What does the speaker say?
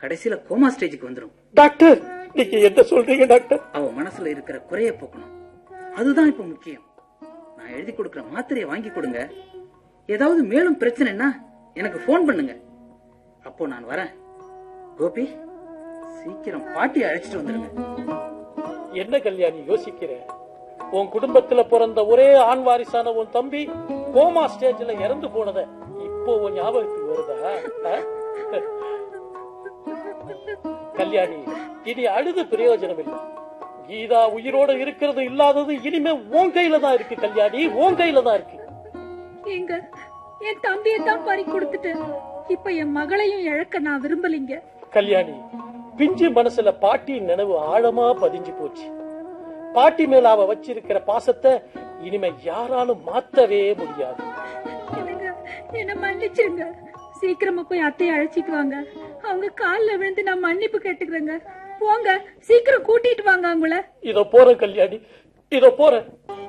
கடைசியில கோமா ஸ்டேஜுக்கு வந்துரும் டாக்டர் நீங்க என்ன சொல்றீங்க டாக்டர் அவ மனசுல இருக்கிற குறைய போக்கணும் அதுதான் இப்ப முக்கியம் நான் எழுதி கொடுக்கிற மாத்திரையை வாங்கி கொடுங்க ஏதாவது மேலும் பிரச்சனைன்னா எனக்கு ஃபோன் பண்ணுங்க அப்போ நான் வரேன் கோபி சீக்கிரம் பாட்டியை அழைச்சிட்டு வந்துருங்க என்ன கல்யாணி யோசிக்கிற உன் குடும்பத்துல பிறந்த ஒரே ஆண் வாரிசான உன் தம்பி கோமா ஸ்டேஜ்ல இறந்து போனத இப்போ உன் ஞாபகத்துக்கு வருதா ஆ? கல்யாணி இனி அழுது பிரயோஜனம் இல்லை கீதா உயிரோட இருக்கிறது இல்லாதது இனிமே உன் கையில தான் இருக்கு கல்யாணி உன் கையில தான் இருக்கு ஏங்க என் தம்பியை தான் பறி கொடுத்துட்டு இப்ப என் மகளையும் இழக்க நான் விரும்பலிங்க கல்யாணி பிஞ்சு மனசுல பாட்டியின் நினைவு ஆழமா பதிஞ்சு போச்சு பாட்டி மேல அவ வச்சிருக்கிற பாசத்தை இனிமே யாராலும் மாத்தவே முடியாது என்னங்க என்ன மன்னிச்சிருங்க சீக்கிரமா போய் அத்தையை அழைச்சிட்டு வாங்க அவங்க கால்ல விழுந்து நான் மன்னிப்பு கேட்டுக்கிறேங்க போங்க சீக்கிரம் கூட்டிட்டு வாங்க அவங்கள இதோ போறேன் கல்யாணி இதோ போறேன்